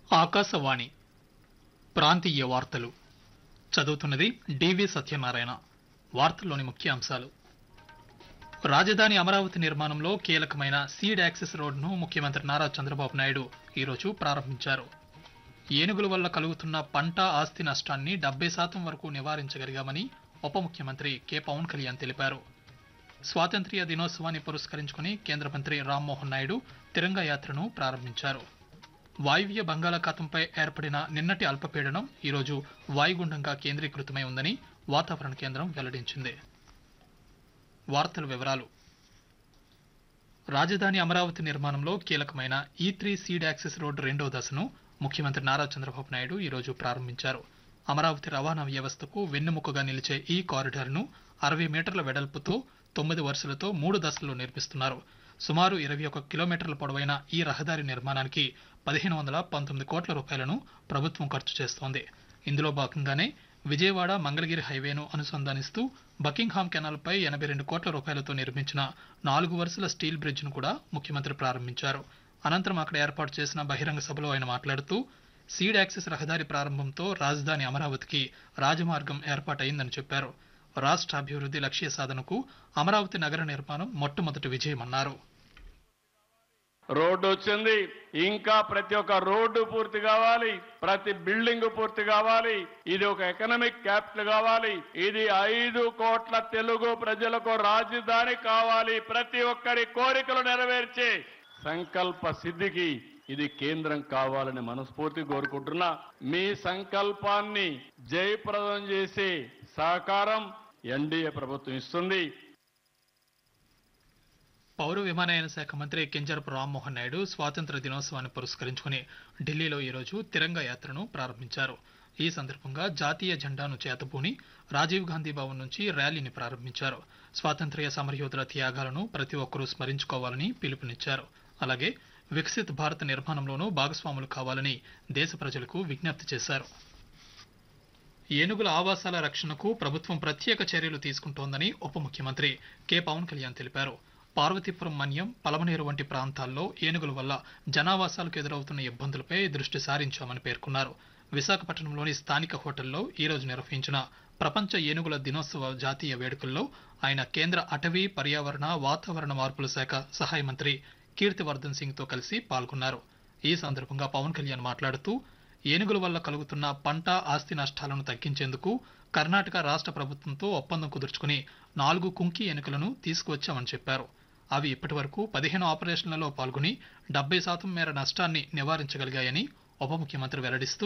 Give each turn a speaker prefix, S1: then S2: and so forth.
S1: ఆకాశవాణి ప్రాంతీయ వార్తలు చదువుతున్నది డివి సత్యనారాయణ వార్తల్లోని ముఖ్యాంశాలు రాజధాని అమరావతి నిర్మాణంలో కీలకమైన సీడ్ యాక్సెస్ రోడ్డును ముఖ్యమంత్రి నారా చంద్రబాబు నాయుడు ఈరోజు ప్రారంభించారు ఏనుగుల వల్ల కలుగుతున్న పంట ఆస్తి నష్టాన్ని డెబ్బై శాతం వరకు నివారించగలిగామని ఉప ముఖ్యమంత్రి కె పవన్ కళ్యాణ్ తెలిపారు స్వాతంత్ర్య దినోత్సవాన్ని పురస్కరించుకుని కేంద్ర మంత్రి రామ్మోహన్ నాయుడు తిరంగ యాత్రను ప్రారంభించారు వాయువ్య బంగాళాఖాతంపై ఏర్పడిన నిన్నటి అల్పపీడనం ఈరోజు వాయుగుండంగా కేంద్రీకృతమై ఉందని వాతావరణ కేంద్రం వెల్లడించింది వార్తల వివరాలు రాజధాని అమరావతి నిర్మాణంలో కీలకమైన ఈ త్రీ సీడ్ యాక్సెస్ రోడ్డు రెండో దశను ముఖ్యమంత్రి నారా చంద్రబాబు నాయుడు ఈరోజు ప్రారంభించారు అమరావతి రవాణా వ్యవస్థకు వెన్నెముకగా నిలిచే ఈ కారిడార్ను అరవై మీటర్ల వెడల్పుతో తొమ్మిది వరుసలతో మూడు దశల్లో నిర్మిస్తున్నారు సుమారు ఇరవై ఒక కిలోమీటర్ల పొడవైన ఈ రహదారి నిర్మాణానికి పదిహేను వందల పంతొమ్మిది కోట్ల రూపాయలను ప్రభుత్వం ఖర్చు చేస్తోంది ఇందులో భాగంగానే విజయవాడ మంగళగిరి హైవేను అనుసంధానిస్తూ బకింగ్హామ్ కెనాల్పై ఎనభై రెండు కోట్ల రూపాయలతో నిర్మించిన నాలుగు వరుసల స్టీల్ బ్రిడ్జ్ను కూడా ముఖ్యమంత్రి ప్రారంభించారు అనంతరం అక్కడ ఏర్పాటు చేసిన బహిరంగ సభలో ఆయన మాట్లాడుతూ సీడ్ యాక్సెస్ రహదారి ప్రారంభంతో రాజధాని అమరావతికి రాజమార్గం ఏర్పాటైందని చెప్పారు రాష్ట్ర అభివృద్ధి లక్ష్య సాధనకు అమరావతి నగర నిర్మాణం మొట్టమొదటి విజయమన్నారు
S2: రోడ్డు వచ్చింది ఇంకా ప్రతి ఒక్క రోడ్డు పూర్తి కావాలి ప్రతి బిల్డింగ్ పూర్తి కావాలి ఇది ఒక ఎకనామిక్ క్యాపిటల్ కావాలి ఇది ఐదు కోట్ల తెలుగు ప్రజలకు రాజధాని కావాలి ప్రతి ఒక్కరి కోరికలు నెరవేర్చే సంకల్ప సిద్ధికి ఇది కేంద్రం కావాలని మనస్ఫూర్తి కోరుకుంటున్నా మీ సంకల్పాన్ని జయప్రదం చేసే సహకారం ఎన్డీఏ ప్రభుత్వం ఇస్తుంది
S1: పౌర విమానయాన శాఖ మంత్రి కింజరపు రామ్మోహన్ నాయుడు స్వాతంత్ర దినోత్సవాన్ని పురస్కరించుకుని ఢిల్లీలో ఈరోజు తిరంగ యాత్రను ప్రారంభించారు ఈ సందర్భంగా జాతీయ జెండాను చేతపూని రాజీవ్ గాంధీ భవన్ నుంచి ర్యాలీని ప్రారంభించారు స్వాతంత్ర్య సమరయోధుల త్యాగాలను ప్రతి ఒక్కరూ స్మరించుకోవాలని పిలుపునిచ్చారు అలాగే వికసిత్ భారత్ నిర్మాణంలోనూ భాగస్వాములు కావాలని దేశ ప్రజలకు విజ్ఞప్తి చేశారు ఏనుగుల ఆవాసాల రక్షణకు ప్రభుత్వం ప్రత్యేక చర్యలు తీసుకుంటోందని ఉప ముఖ్యమంత్రి కె పవన్ కళ్యాణ్ తెలిపారు పార్వతీపురం మన్యం పలమనేరు వంటి ప్రాంతాల్లో ఏనుగుల వల్ల జనావాసాలకు ఎదురవుతున్న ఇబ్బందులపై దృష్టి సారించామని పేర్కొన్నారు విశాఖపట్నంలోని స్థానిక హోటల్లో ఈ రోజు నిర్వహించిన ప్రపంచ ఏనుగుల దినోత్సవ జాతీయ వేడుకల్లో ఆయన కేంద్ర అటవీ పర్యావరణ వాతావరణ మార్పుల శాఖ సహాయ మంత్రి కీర్తివర్ధన్ సింగ్ తో కలిసి పాల్గొన్నారు ఈ సందర్భంగా పవన్ కళ్యాణ్ మాట్లాడుతూ ఏనుగుల వల్ల కలుగుతున్న పంట ఆస్తి నష్టాలను తగ్గించేందుకు కర్ణాటక రాష్ట్ర ప్రభుత్వంతో ఒప్పందం కుదుర్చుకుని నాలుగు కుంకి ఎనుకలను తీసుకువచ్చామని చెప్పారు అవి ఇప్పటి వరకు పదిహేను ఆపరేషన్లలో పాల్గొని డెబ్బై శాతం మేర నష్టాన్ని నివారించగలిగాయని ఉప ముఖ్యమంత్రి వెల్లడిస్తూ